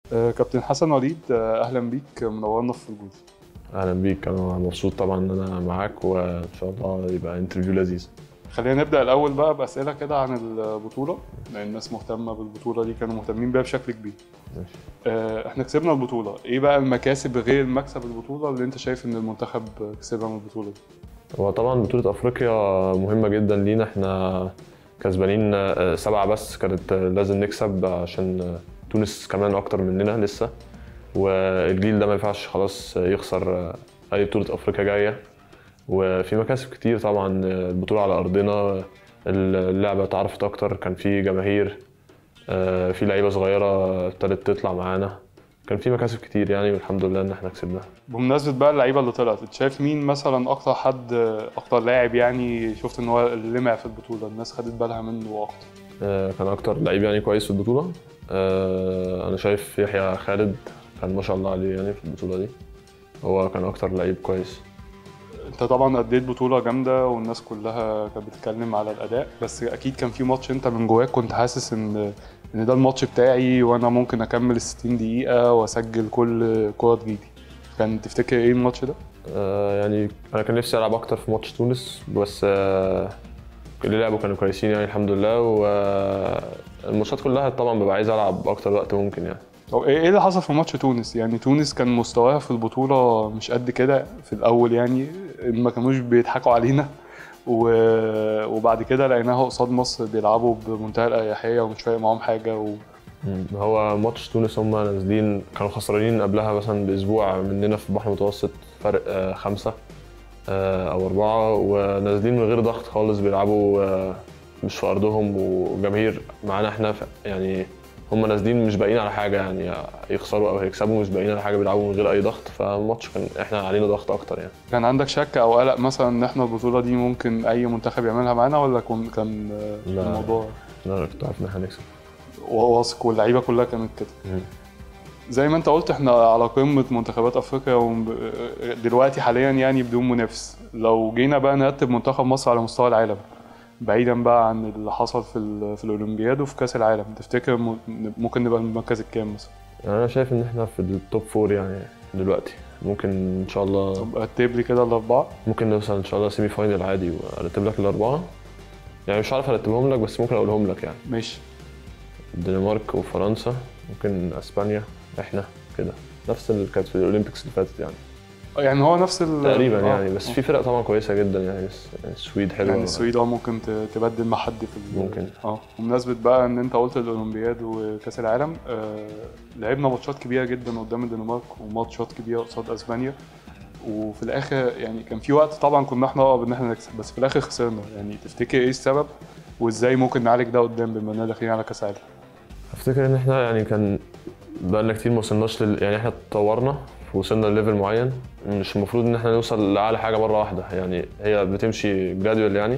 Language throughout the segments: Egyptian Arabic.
آه، كابتن حسن وليد آه، اهلا بيك منورنا في الجول اهلا بيك انا مبسوط طبعا ان انا معاك وان شاء الله يبقى انترفيو لذيذ خلينا نبدا الاول بقى باسئله كده عن البطوله لان الناس مهتمه بالبطوله دي كانوا مهتمين بيها بشكل كبير ماشي آه، احنا كسبنا البطوله ايه بقى المكاسب غير مكسب البطوله اللي انت شايف ان المنتخب كسبها من البطوله دي هو طبعا بطولة افريقيا مهمة جدا لينا احنا كسبانين آه، سبعة بس كانت آه، لازم نكسب عشان آه، تونس كمان اكتر مننا لسه والجيل ده ما ينفعش خلاص يخسر آه، اي بطولة افريقيا جاية وفي مكاسب كتير طبعا آه، البطولة على ارضنا اللعبة اتعرفت اكتر كان في جماهير آه، في لعيبة صغيرة ابتدت تطلع معانا كان في مكاسب كتير يعني والحمد لله ان احنا كسبناها بمناسبه بقى اللعيبه اللي طلعت انت شايف مين مثلا اكتر حد اكتر لاعب يعني شفت ان هو اللي لمع في البطوله الناس خدت بالها منه اكتر آه، كان اكتر لعيب يعني كويس في البطوله آه، انا شايف يحيى خالد كان ما شاء الله عليه يعني في البطوله دي هو كان اكتر لعيب كويس انت طبعا اديت بطوله جامده والناس كلها كانت بتتكلم على الاداء بس اكيد كان في ماتش انت من جواك كنت حاسس ان ان ده الماتش بتاعي وانا ممكن اكمل ال 60 دقيقه واسجل كل كره تجيلي كان تفتكر ايه الماتش ده آه، يعني انا كان نفسي العب اكتر في ماتش تونس بس آه، اللي لعبوا كانوا كويسين يعني الحمد لله والماتشات كلها طبعا ببقى عايز العب اكتر وقت ممكن يعني طب ايه إيه اللي حصل في ماتش تونس يعني تونس كان مستواها في البطوله مش قد كده في الاول يعني ما كانوش بيضحكوا علينا و... وبعد كده لقيناها قصاد مصر بيلعبوا بمنتهى الاريحيه ومش فارق معاهم حاجه و... مم. هو ماتش تونس هم نازلين كانوا خسرانين قبلها مثلا باسبوع مننا في البحر المتوسط فرق آه، خمسة آه، او اربعة ونازلين من غير ضغط خالص بيلعبوا آه، مش في ارضهم وجماهير معانا احنا ف- يعني هم نازلين مش باقيين على حاجة يعني يخسروا او هيكسبوا مش باقيين على حاجة بيلعبوا من غير اي ضغط فالماتش كان احنا علينا ضغط اكتر يعني كان عندك شك او قلق مثلا ان احنا البطوله دي ممكن اي منتخب يعملها معانا ولا كن... كان آه، لا. الموضوع انا كنت عارف ان احنا هنكسب واثق واللعيبه كلها كانت كده مم. زي ما انت قلت احنا على قمه منتخبات افريقيا ودلوقتي حاليا يعني بدون منافس لو جينا بقى نرتب منتخب مصر على مستوى العالم بعيدا بقى عن اللي حصل في ال- في الاولمبياد وفي كاس العالم تفتكر م- ممكن نبقى المركز الكام مثلا يعني انا شايف ان احنا في التوب فور يعني دلوقتي ممكن ان شاء الله طب رتب لي كده الاربعه ممكن نوصل ان شاء الله سيمي فاينل عادي وارتب لك الاربعه يعني مش عارف ارتبهم لك بس ممكن اقولهم لك يعني ماشي الدنمارك وفرنسا ممكن اسبانيا احنا كده نفس اللي كانت في الاولمبيكس اللي فاتت يعني يعني هو نفس ال تقريبا آه. يعني بس في فرق طبعا كويسه جدا يعني بس- يعني السويد حلوه يعني السويد اه ممكن ت- تبدل مع حد في ال- ممكن. اه بمناسبة بقى ان انت قلت الاولمبياد وكاس العالم آه لعبنا ماتشات كبيرة جدا قدام الدنمارك وماتشات كبيرة قصاد اسبانيا وفي الاخر يعني كان في وقت طبعا كنا احنا اقرب ان احنا نكسب بس في الاخر خسرنا يعني تفتكر ايه السبب وازاي ممكن نعالج ده قدام بما اننا داخلين على كاس العالم افتكر ان احنا يعني كان بقالنا كتير ما وصلناش لل... يعني احنا اتطورنا وصلنا لليفل معين مش المفروض ان احنا نوصل لاعلى حاجه مره واحده يعني هي بتمشي جراديوال يعني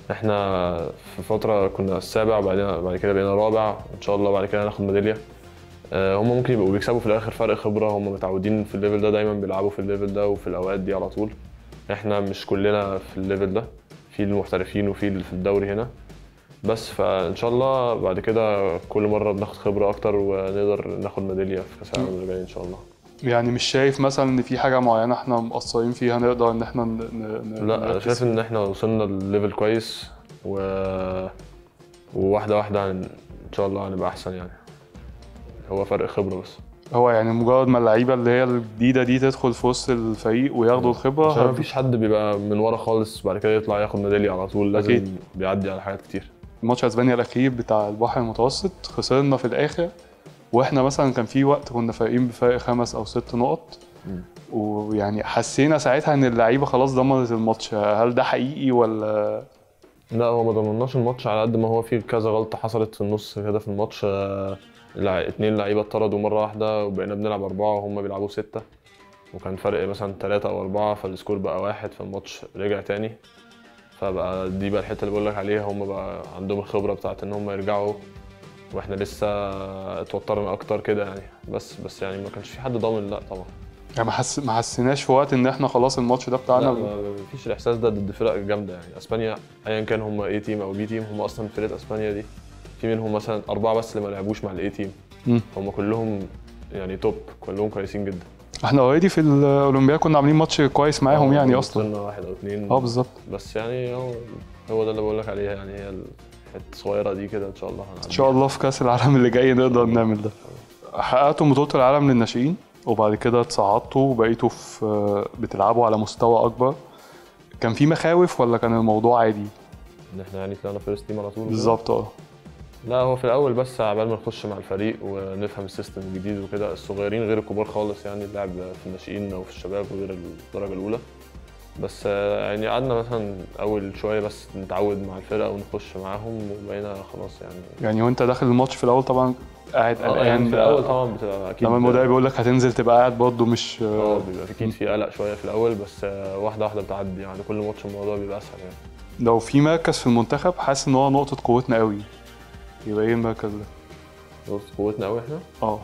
احنا في فتره كنا السابع وبعدين بعد كده بقينا رابع ان شاء الله بعد كده ناخد ميداليه آه، هم ممكن يبقوا بيكسبوا في الاخر فرق خبره هم متعودين في الليفل ده دايما بيلعبوا في الليفل ده وفي الاوقات دي على طول احنا مش كلنا في الليفل ده في المحترفين وفي اللي في الدوري هنا بس فان شاء الله بعد كده كل مره بناخد خبره اكتر ونقدر ناخد ميداليه في كاس العالم اللي جاي ان شاء الله يعني مش شايف مثلا ان في حاجة معينة احنا مقصرين فيها نقدر ان احنا ن... ن... ن- لا انا نركز شايف ان احنا وصلنا لليفل كويس و وواحده واحده هن... ان شاء الله هنبقى احسن يعني هو فرق خبره بس هو يعني مجرد ما اللعيبه اللي هي الجديده دي تدخل في وسط الفريق وياخدوا الخبره عشان هت- مفيش حد بيبقى من ورا خالص بعد كده يطلع ياخد ميداليه على طول لازم أكيد. بيعدي على حاجات كتير ماتش اسبانيا الاخير بتاع البحر المتوسط خسرنا في الاخر واحنا مثلا كان في وقت كنا فارقين بفرق خمس او ست نقط مم. ويعني حسينا ساعتها ان اللعيبه خلاص ضمنت الماتش هل ده حقيقي ولا لا هو ما ضمناش الماتش على قد ما هو في كذا غلطة حصلت في النص كده في الماتش آه، لع- اتنين لعيبة اتطردوا مرة واحدة وبقينا بنلعب أربعة وهم بيلعبوا ستة وكان فرق مثلا تلاتة أو أربعة فالسكور بقى واحد فالماتش رجع تاني فبقى دي بقى الحتة اللي بقولك عليها هم بقى عندهم الخبرة بتاعت إن هم يرجعوا واحنا لسه اتوترنا أكتر كده يعني بس بس يعني ما كانش في حد ضامن لا طبعا يعني ما حس... ما حسيناش في وقت ان احنا خلاص الماتش ده لا بتاعنا ما فيش الاحساس ده ضد فرق جامده يعني اسبانيا ايا كان هم اي تيم او بي تيم هم اصلا فرقه اسبانيا دي في منهم مثلا اربعه بس اللي ما لعبوش مع الاي تيم مم. هم كلهم يعني توب كلهم كويسين جدا احنا اوريدي في الاولمبياد كنا عاملين ماتش كويس معاهم يعني اصلا وصلنا واحد او اثنين اه بالظبط بس يعني هو هو ده اللي بقول لك عليه يعني هي الحته الصغيره دي كده ان شاء الله ان شاء الله في كاس العالم اللي جاي نقدر نعمل ده حققتوا بطوله العالم للناشئين وبعد كده اتصعدتوا وبقيتوا في بتلعبوا على مستوى اكبر كان في مخاوف ولا كان الموضوع عادي ان احنا يعني طلعنا فيرست تيم على طول وكده. بالظبط اه لا هو في الاول بس عبال ما نخش مع الفريق ونفهم السيستم الجديد وكده الصغيرين غير الكبار خالص يعني اللعب في الناشئين او في الشباب غير الدرجه الاولى بس آه، يعني قعدنا مثلا اول شويه بس نتعود مع الفرقه ونخش معاهم وبقينا خلاص يعني يعني وانت داخل الماتش في الاول طبعا قاعد اه يعني قلقان في الاول طبعا بتبقى اكيد لما المدرب يقول لك هتنزل تبقى قاعد برضه مش اه بيبقى اكيد في قلق شويه في الاول بس آه، واحده واحده بتعدي يعني كل ماتش الموضوع بيبقى اسهل يعني لو في مركز في المنتخب حاسس ان هو نقطه قوتنا قوي يبقى ايه المركز ده نقطة قوتنا قوي احنا اه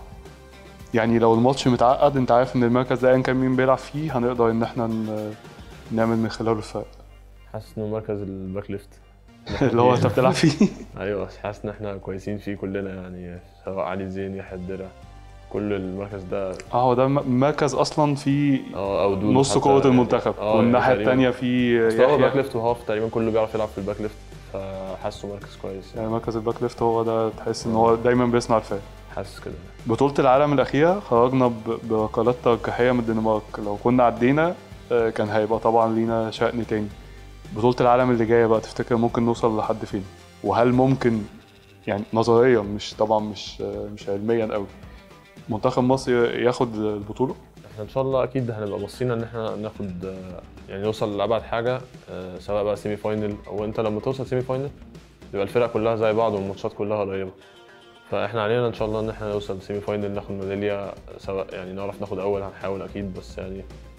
يعني لو الماتش متعقد انت عارف ان المركز ده ايا كان مين بيلعب فيه هنقدر ان احنا ن- نعمل من خلاله الفرق حاسس انه مركز الباك ليفت اللي هو انت بتلعب فيه ايوه حاسس ان احنا كويسين فيه كلنا يعني سواء علي زين يحيى الدرع كل المركز ده اه هو ده م- مركز اصلا فيه اه او دودو نص حتى قوة يعني. المنتخب اه والناحية يعني تقريباً. التانية فيه بس هو باك يحيى ليفت وهاف تقريبا كله بيعرف يلعب في الباك ليفت فحاسه مركز كويس يعني يعني مركز الباك ليفت هو ده تحس ان هو دايما بيصنع الفرق حاسس كده بطولة العالم الأخيرة خرجنا ب- بركلات ترجيحية من الدنمارك لو كنا عدينا آه، كان هيبقى طبعا لينا شأن تاني بطولة العالم اللي جاية بقى تفتكر ممكن نوصل لحد فين وهل ممكن يعني نظريا مش طبعا مش آه، مش علميا قوي منتخب مصر ياخد البطولة احنا ان شاء الله اكيد هنبقى باصين ان احنا ناخد آه، يعني نوصل لابعد حاجه آه، سواء بقى سيمي فاينل او انت لما توصل سيمي فاينل يبقى الفرق كلها زي بعض والماتشات كلها قريبه فاحنا علينا ان شاء الله ان احنا نوصل سيمي فاينل ناخد ميداليه سواء يعني نعرف ناخد اول هنحاول اكيد بس يعني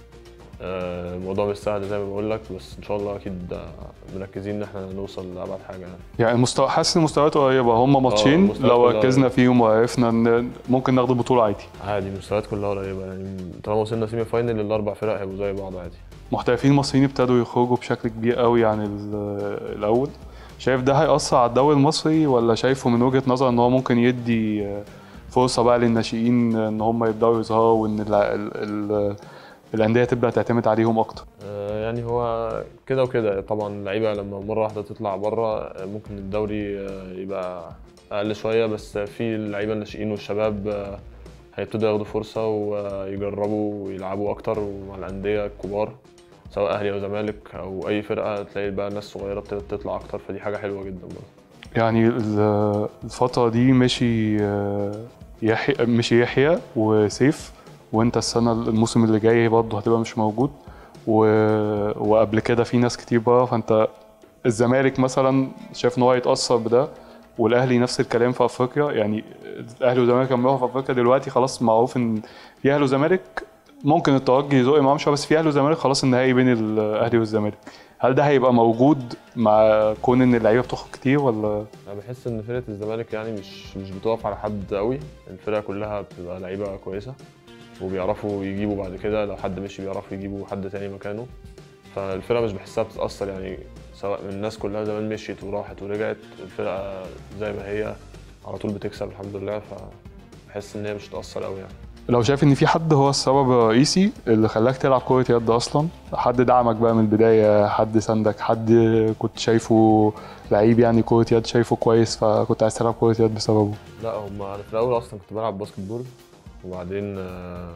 آه، الموضوع مش سهل زي ما بقول لك بس ان شاء الله اكيد آه، مركزين ان احنا نوصل لابعد حاجه يعني يعني مستوى حاسس ان المستويات قريبة هم ماتشين المستويات لو كلها ركزنا فيهم وعرفنا ان ممكن ناخد البطولة عادي عادي المستويات كلها قريبه يعني طالما وصلنا سيمي فاينل الاربع فرق هيبقوا زي بعض عادي محترفين مصريين ابتدوا يخرجوا بشكل كبير قوي عن ال- الاول شايف ده هيأثر على الدوري المصري ولا شايفه من وجهة نظر ان هو ممكن يدي فرصة بقى للناشئين ان هم يبدأوا يظهروا وان ال ال ال الأندية تبدأ تعتمد عليهم أكتر آه، يعني هو كده وكده طبعا اللعيبه لما مره واحده تطلع بره آه، ممكن الدوري آه، يبقى اقل شويه بس في اللعيبه الناشئين والشباب آه، هيبتدوا ياخدوا فرصه ويجربوا ويلعبوا اكتر ومع الانديه الكبار سواء اهلي او زمالك او اي فرقه تلاقي بقى ناس صغيره ابتدت تطلع اكتر فدي حاجه حلوه جدا برضه يعني ال- الفترة دي مشي آه، يحيى مشي يحيى وسيف وانت السنة الموسم اللي جاي برضه هتبقى مش موجود و... وقبل كده في ناس كتير بره فانت الزمالك مثلا شايف ان هو هيتأثر بده والاهلي نفس الكلام في افريقيا يعني الاهلي والزمالك لما يروحوا في افريقيا دلوقتي خلاص معروف ان في اهلي وزمالك ممكن الترجي يزق معاهم شويه بس في اهلي وزمالك خلاص النهائي بين الاهلي والزمالك هل ده هيبقى موجود مع كون ان اللعيبه بتخرج كتير ولا انا بحس ان فرقه الزمالك يعني مش مش بتقف على حد قوي الفرقه كلها بتبقى لعيبه كويسه وبيعرفوا يجيبوا بعد كده لو حد مشي بيعرفوا يجيبوا حد تاني مكانه فالفرقه مش بحسها بتتاثر يعني سواء من الناس كلها زمان مشيت وراحت ورجعت الفرقه زي ما هي على طول بتكسب الحمد لله فبحس ان هي مش هتاثر قوي يعني لو شايف ان في حد هو السبب الرئيسي اللي خلاك تلعب كرة يد اصلا حد دعمك بقى من البداية حد ساندك حد كنت شايفه لعيب يعني كرة يد شايفه كويس فكنت عايز تلعب كرة يد بسببه لا هم انا في الاول اصلا كنت بلعب باسكت بول وبعدين آه،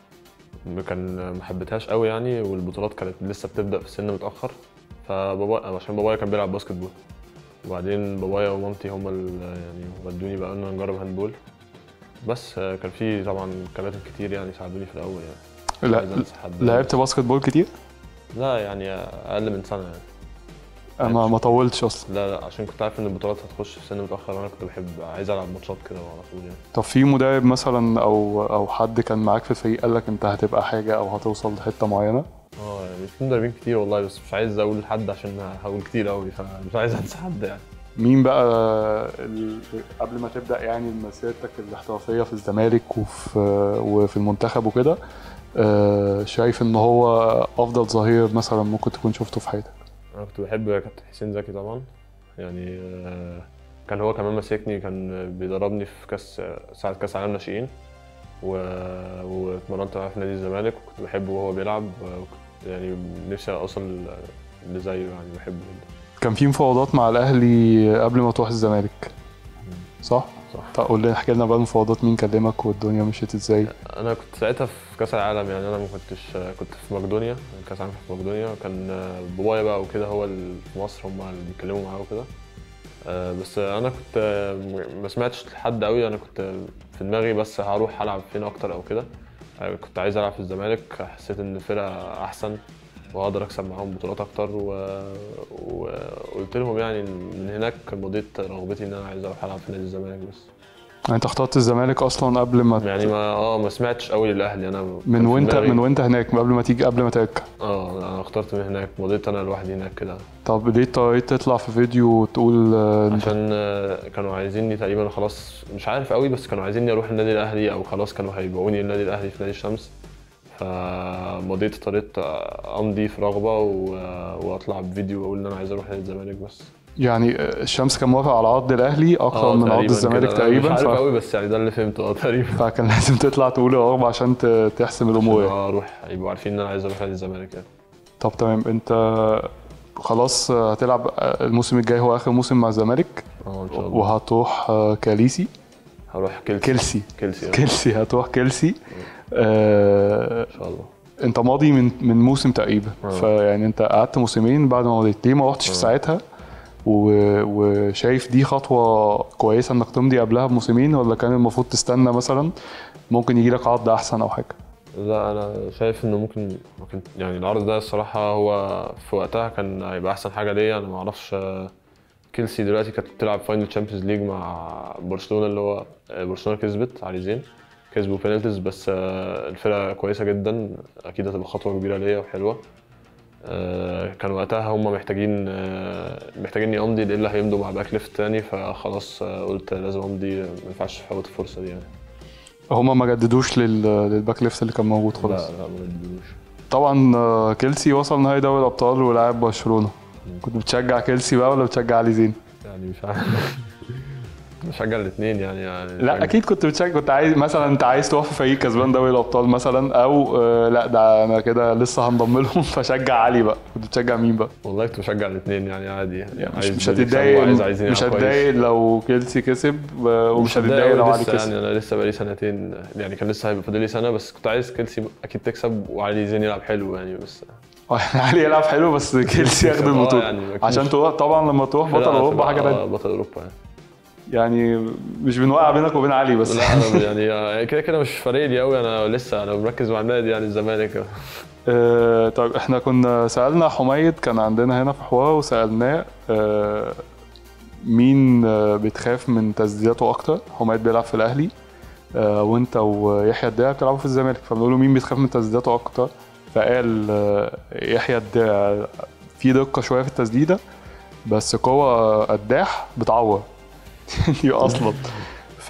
ما كان ما حبيتهاش قوي يعني والبطولات كانت لسه بتبدا في سن متاخر فبابا عشان بابايا كان بيلعب باسكت بول وبعدين بابايا ومامتي هم اللي يعني ودوني بقى ان نجرب هاندبول بس آه، كان في طبعا كباتن كتير يعني ساعدوني في الاول يعني لا عايز أنسى حد. لعبت باسكت بول كتير لا يعني اقل من سنه يعني انا ما طولتش اصلا لا لا عشان كنت عارف ان البطولات هتخش في سن متاخر وانا كنت بحب عايز العب ماتشات كده على طول يعني طب في مدرب مثلا او او حد كان معاك في الفريق قال لك انت هتبقى حاجة او هتوصل لحتة معينة اه يعني في مدربين كتير والله بس مش عايز اقول حد عشان هقول كتير قوي فمش عايز انسى حد يعني مين بقى ال- قبل ما تبدا يعني مسيرتك الاحترافيه في الزمالك وفي وفي المنتخب وكده آه، شايف ان هو افضل ظهير مثلا ممكن تكون شفته في حياتك انا كنت بحب كابتن حسين زكي طبعا يعني آه، كان هو كمان ماسكني كان بيدربني في كاس ساعة كاس عالم ناشئين و... واتمرنت معاه في نادي الزمالك وكنت بحبه وهو بيلعب وكنت يعني نفسي اوصل لزيه يعني بحبه جدا كان في مفاوضات مع الاهلي قبل ما تروح الزمالك صح؟ صح طب قول لنا احكي لنا بقى المفاوضات مين كلمك والدنيا مشيت ازاي انا كنت ساعتها في كاس العالم يعني انا ما كنتش كنت في مقدونيا كاس العالم في مقدونيا وكان بابايا بقى وكده هو اللي في مصر هم اللي بيتكلموا معاه وكده آه، بس انا كنت ما سمعتش لحد قوي انا كنت في دماغي بس هروح العب فين اكتر او كده آه، كنت عايز العب في الزمالك حسيت ان الفرقه احسن واقدر اكسب معاهم بطولات اكتر و... وقلت لهم يعني من هناك مضيت رغبتي ان انا عايز اروح العب في نادي الزمالك بس يعني انت اخترت الزمالك اصلا قبل ما ت- يعني ما اه ما سمعتش قوي للاهلي انا كان من في وانت دماغي- من وانت هناك قبل ما تيجي قبل ما ترجع اه انا اخترت من هناك مضيت انا لوحدي هناك كده طب ليه اضطريت تطلع في فيديو وتقول آه، انت عشان آه، كانوا عايزيني تقريبا خلاص مش عارف قوي بس كانوا عايزيني اروح النادي الاهلي او خلاص كانوا هيبيعوني النادي الاهلي في نادي الشمس فمضيت اضطريت امضي في رغبه و- واطلع بفيديو واقول ان انا عايز اروح نادي الزمالك بس يعني آه، الشمس كان موافق على عرض الاهلي اكتر اه من عرض تقريباً الزمالك كده. أنا تقريبا مش عارف ف... قوي بس يعني ده اللي فهمته اه تقريبا فكان لازم تطلع تقول الرغبه عشان ت- تحسم الامور يعني. اه اروح يبقوا عارفين ان انا عايز اروح نادي الزمالك يعني طب تمام انت خلاص آه، هتلعب آه، الموسم الجاي هو اخر موسم مع الزمالك اه ان شاء الله وهتروح آه، كاليسي هروح كيلسي كيلسي كيلسي آه، كيلسي هتروح كيلسي آه ان شاء الله انت ماضي من من موسم تقريبا اه. فيعني انت قعدت موسمين بعد ما مضيت ليه ما رحتش في اه. ساعتها و... وشايف دي خطوه كويسه انك تمضي قبلها بموسمين ولا كان المفروض تستنى مثلا ممكن يجي لك عرض احسن او حاجه لا انا شايف انه ممكن ممكن يعني العرض ده الصراحه هو في وقتها كان هيبقى احسن حاجه ليا انا ما اعرفش آه، كيلسي دلوقتي كانت بتلعب فاينل تشامبيونز ليج مع برشلونه اللي هو آه، برشلونه كسبت علي زين كسبوا بينالتيز بس آه، الفرقه كويسه جدا اكيد هتبقى خطوه كبيره ليا وحلوه آه، كان وقتها هم محتاجين آه، محتاجيني امضي لإلا هيمضوا مع باك ليفت تاني فخلاص آه، قلت لازم امضي ما ينفعش افوت الفرصه دي يعني هما ما جددوش لل... للباك ليفت اللي كان موجود لا خلاص لا ما بدلوش طبعا آه، كيلسي وصل نهائي دوري الابطال ولعب برشلونه كنت بتشجع كيلسي بقى ولا بتشجع علي زين؟ يعني مش عارف بشجع الاثنين يعني, يعني لا اكيد كنت بتشجع كنت عايز مثلا انت عايز تروح في فريق كسبان دوري الابطال مثلا او آه، لا ده انا كده لسه هنضم لهم فشجع علي بقى كنت بتشجع مين بقى؟ والله كنت بشجع الاثنين يعني عادي يعني يعني مش عايز مش دول يكسبوا هتتضايق وعايز عايزين مش يلعبوا كويس. هتتضايق لو كيلسي كسب آه، ومش مش هتتضايق لو علي لسه كسب يعني انا لسه بقالي سنتين يعني كان لسه هيبقى فاضل لي سنه بس كنت عايز كيلسي اكيد تكسب وعلي زين يلعب حلو يعني بس آه، يعني علي يلعب حلو بس كيلسي ياخد آه، البطوله يعني أكيد عشان مش- تروح طبعا لما تروح بطل لا، اوروبا هتبقى- حاجه آه، تانيه بطل اوروبا يعني يعني مش بنوقع بينك وبين علي بس لا انا يعني آه، كده كده مش فارق لي قوي انا لسه انا مركز مع النادي يعني الزمالك آه، طيب احنا كنا سألنا حميد كان عندنا هنا في حوار وسألناه آه، مين آه، بتخاف من تسديداته اكتر حميد بيلعب في الاهلي آه، وانت ويحيى الدرع بتلعبوا في الزمالك فبنقول له مين بتخاف من تسديداته اكتر فقال آه، يحيى الدرع في دقة شوية في التسديدة بس قوة قداح بتعور دي اصلا ف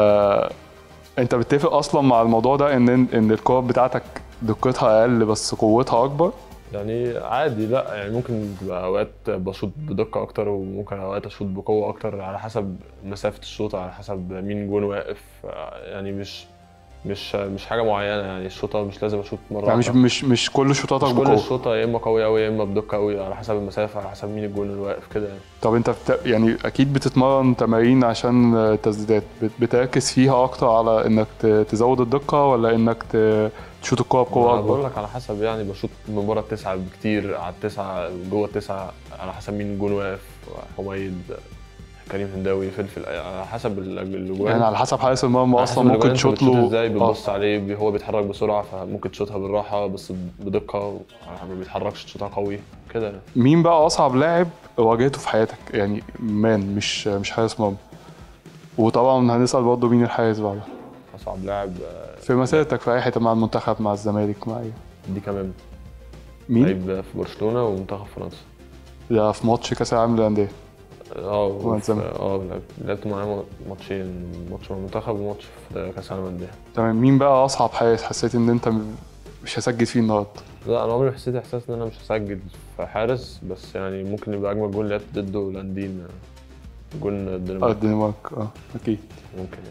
انت بتتفق اصلا مع الموضوع ده ان ان الكور بتاعتك دقتها اقل بس قوتها اكبر يعني عادي لا يعني ممكن تبقى اوقات بشوط بدقه اكتر وممكن اوقات اشوط بقوه اكتر على حسب مسافه الشوط على حسب مين جون واقف يعني مش مش مش حاجه معينه يعني الشوطه مش لازم اشوط مره يعني مش واحدة. مش مش كل شوطاتك مش كل بقوه الشوطه يا اما قويه قوي يا اما بدقه قوي على حسب المسافه على حسب مين الجون اللي واقف كده يعني طب انت بت... يعني اكيد بتتمرن تمارين عشان التسديدات بت... بتركز فيها اكتر على انك ت... تزود الدقه ولا انك ت... تشوط الكوره بقوه أنا اكبر بقول لك على حسب يعني بشوط من بره التسعه بكتير على التسعه جوه التسعه على حسب مين الجون واقف حميد كريم هنداوي فلفل على حسب ال- الاجوان يعني على حسب حارس المرمى على اصلا حسب الأجوان ممكن أنت تشوط بتشوط له ازاي آه. بتبص عليه بي- هو بيتحرك بسرعه فممكن تشوطها بالراحه بس بدقه ما بيتحركش تشوطها قوي كده يعني. مين بقى اصعب لاعب واجهته في حياتك يعني مان مش مش حارس مرمى وطبعا هنسال برضه مين الحارس بعدها اصعب لاعب آه، في مسيرتك في اي حته مع المنتخب مع الزمالك مع ايه دي كمان مين لعيب في برشلونه ومنتخب فرنسا ده في ماتش كاس العالم للانديه اه مع وفي- الزمالك. اه لعبت- لعبت معاه ماتشين ماتش مع المنتخب وماتش في كاس العالم للانديه تمام مين بقى اصعب حارس حسيت ان انت م- مش هسجل فيه النهارده لا انا عمري ما حسيت احساس ان انا مش هسجل في حارس بس يعني ممكن يبقى اجمل جول لعبت ضده لاندين جول اه الدنمارك الدنمارك اه اكيد ممكن يعني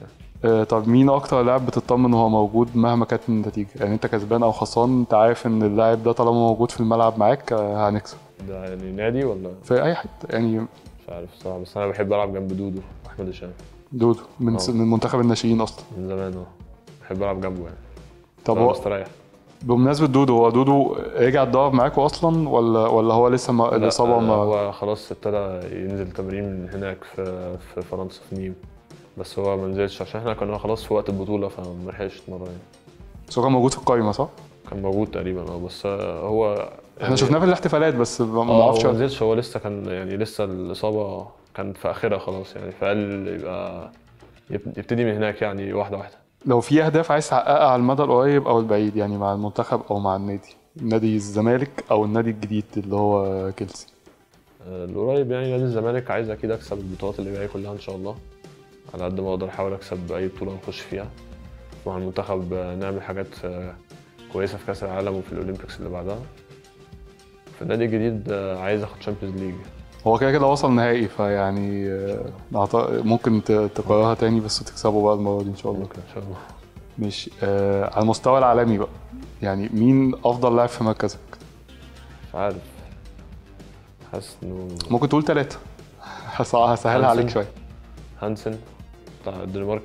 آه، طب مين اكتر لاعب بتطمن وهو موجود مهما كانت النتيجه يعني انت كسبان او خسران انت عارف ان اللاعب ده طالما موجود في الملعب معاك آه، هنكسب ده يعني نادي ولا في اي حته يعني مش عارف الصراحه بس انا بحب العب جنب دودو احمد هشام دودو من آه. من منتخب الناشئين اصلا من زمان اه بحب العب جنبه يعني طب أنا هو مستريح بمناسبه دودو هو دودو رجع اتدرب معاكوا اصلا ولا ولا هو لسه ما لا، الاصابه آه، ما هو خلاص ابتدى ينزل تمرين من هناك في في فرنسا في نيم بس هو ما نزلش عشان احنا كنا خلاص في وقت البطوله فما لحقش يتمرن يعني بس هو كان موجود في القايمه صح؟ كان موجود تقريبا اه بس آه، هو احنا شفناه في الاحتفالات بس ما ما اه هو اعرفش ما نزلش هو لسه كان يعني لسه الاصابه كانت في اخرها خلاص يعني فقال يبقى يب- يبتدي من هناك يعني واحده واحده لو في اهداف عايز تحققها على المدى القريب او البعيد يعني مع المنتخب او مع النادي نادي الزمالك او النادي الجديد اللي هو كيلسي آه، القريب يعني نادي الزمالك عايز اكيد اكسب البطولات اللي جايه كلها ان شاء الله على قد ما اقدر احاول اكسب اي بطوله نخش فيها مع المنتخب آه، نعمل حاجات آه، كويسه في كاس العالم وفي الاولمبيكس اللي بعدها في النادي الجديد آه، عايز اخد شامبيونز ليج هو كده كده وصل نهائي فيعني آه، أعت- ممكن ت- تكررها تاني بس تكسبه بقى المره دي ان شاء الله ممكن ان شاء الله ماشي آه على المستوى العالمي بقى يعني مين افضل لاعب في مركزك مش عارف حاسس انه ممكن تقول ثلاثه هسهلها عليك هانسن. شويه هانسن بتاع الدنمارك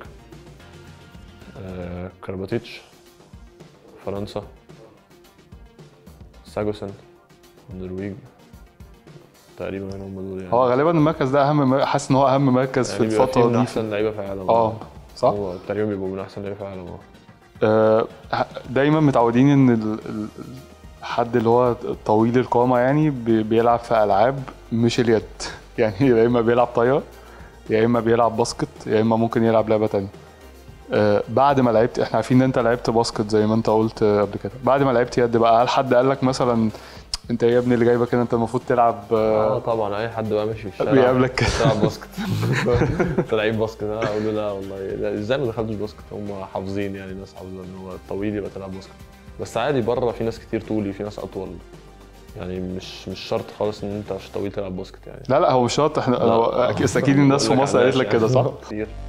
آه، كرباتيتش فرنسا ساجوسن النرويج تقريبا هم دول يعني هو غالبا المركز ده اهم مر- حاسس ان هو اهم مركز في يعني بيبقى فيه الفتره من دي احسن لعيبه في العالم اه صح هو تقريبا بيبقوا من احسن لعيبه في العالم اه آه، دايما متعودين ان ال- ال- الحد اللي هو طويل القامه يعني بي- بيلعب في العاب مش اليد يعني يا اما بيلعب طايره يا اما بيلعب باسكت يا اما ممكن يلعب لعبه تانية آه، بعد ما لعبت احنا عارفين ان انت لعبت باسكت زي ما انت قلت آه، قبل كده بعد ما لعبت يد بقى هل حد قال لك مثلا انت يا ابني اللي جايبك هنا انت المفروض تلعب اه آه، طبعا اي حد بقى ماشي في الشارع بيقابلك كده. تلعب باسكت انت لعيب باسكت انا اقول له لا والله لا ازاي ما دخلتش باسكت هم حافظين يعني ناس حافظه ان هو طويل يبقى تلعب باسكت بس عادي بره في ناس كتير طولي في ناس اطول يعني مش مش شرط خالص ان انت عشان طويل تلعب باسكت يعني لا لا هو مش شرط احنا هو أكيد- بس اكيد الناس في بقول لك مصر على قالت لك ماشي كده صح؟ كتير